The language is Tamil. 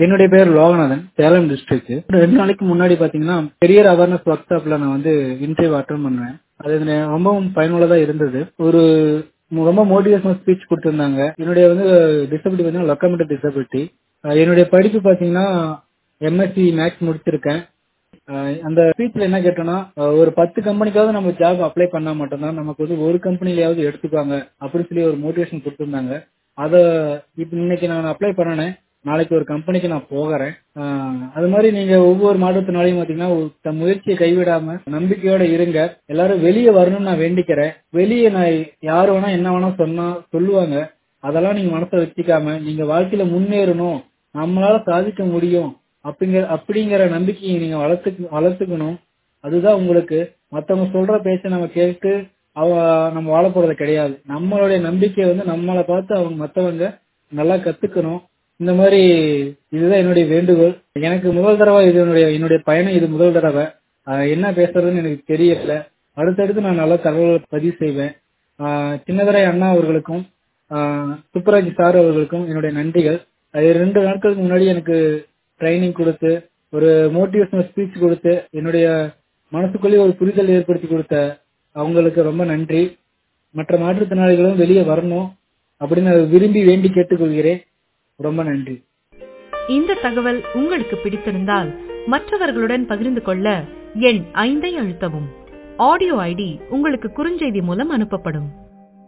என்னுடைய பேர் லோகநாதன் சேலம் டிஸ்ட்ரிக்ட் ரெண்டு நாளைக்கு முன்னாடி பாத்தீங்கன்னா கெரியர் அவேர்னஸ் ஒர்க் ஷாப்ல நான் வந்து இன்டர்வியூ அட்டன் பண்ணேன் அது எனக்கு ரொம்பவும் பயனுள்ளதா இருந்தது ஒரு ரொம்ப மோட்டிவேஷனல் ஸ்பீச் கொடுத்திருந்தாங்க என்னுடைய வந்து டிசபிலிட்டி பார்த்தீங்கன்னா லொக்கமெண்ட் டிசபிலிட்டி என்னுடைய படிப்பு பாத்தீங்கன்னா எம்எஸ்சி மேக்ஸ் முடிச்சிருக்கேன் அஹ் அந்த ஸ்பீச்ல என்ன கேட்டோம்னா அஹ் ஒரு பத்து கம்பெனிக்காவது நம்ம ஜாப் அப்ளை பண்ணா மட்டும்தான் நமக்கு வந்து ஒரு கம்பெனிலயாவது எடுத்துக்குவாங்க அப்படின்னு சொல்லி ஒரு மோட்டிவேஷன் கொடுத்திருந்தாங்க அத இப்ப இன்னைக்கு நான் அப்ளை பண்ணனேன் நாளைக்கு ஒரு கம்பெனிக்கு நான் போகிறேன் அஹ் அது மாதிரி நீங்க ஒவ்வொரு மாதத்தினாலையும் பாத்தீங்கன்னா ஒரு தன் முயற்சியை கைவிடாம நம்பிக்கையோட இருங்க எல்லாரும் வெளியே வரணும்னு நான் வேண்டிக்கிறேன் வெளியே நான் யாரு வேணா என்ன வேணா சொன்னா சொல்லுவாங்க அதெல்லாம் நீங்க மனசுல வச்சுக்காம நீங்க வாழ்க்கையில முன்னேறணும் நம்மளால சாதிக்க முடியும் அப்படிங்கிற அப்படிங்கிற நம்பிக்கையை நீங்க வளர்த்து வளர்த்துக்கணும் அதுதான் உங்களுக்கு மத்தவங்க சொல்ற பேச்ச நம்ம கேட்டு அவ நம்ம வாழ போறது கிடையாது நம்மளுடைய நம்பிக்கை வந்து நம்மளை பார்த்து அவங்க மத்தவங்க நல்லா கத்துக்கணும் இந்த மாதிரி இதுதான் என்னுடைய வேண்டுகோள் எனக்கு முதல் தடவை இது என்னுடைய என்னுடைய பயணம் இது முதல் தடவை ஆஹ் என்ன பேசுறதுன்னு எனக்கு தெரியல அடுத்தடுத்து நான் நல்ல தகவல் பதிவு செய்வேன் ஆஹ் சின்னதுரை அண்ணா அவர்களுக்கும் ஆஹ் சுப்பராஜ் சார் அவர்களுக்கும் என்னுடைய நன்றிகள் அது ரெண்டு நாட்களுக்கு முன்னாடி எனக்கு ட்ரைனிங் கொடுத்து ஒரு மோட்டிவேஷனல் ஸ்பீச் கொடுத்து என்னுடைய மனசுக்குள்ளேயே ஒரு புரிதல் ஏற்படுத்தி கொடுத்த அவங்களுக்கு ரொம்ப நன்றி மற்ற மாற்றுத்திறனாளிகளும் வெளியே வரணும் அப்படின்னு விரும்பி வேண்டி கேட்டுக்கொள்கிறேன் ரொம்ப நன்றி இந்த தகவல் உங்களுக்கு பிடித்திருந்தால் மற்றவர்களுடன் பகிர்ந்து கொள்ள எண் ஐந்தை அழுத்தவும் ஆடியோ ஐடி உங்களுக்கு குறுஞ்செய்தி மூலம் அனுப்பப்படும்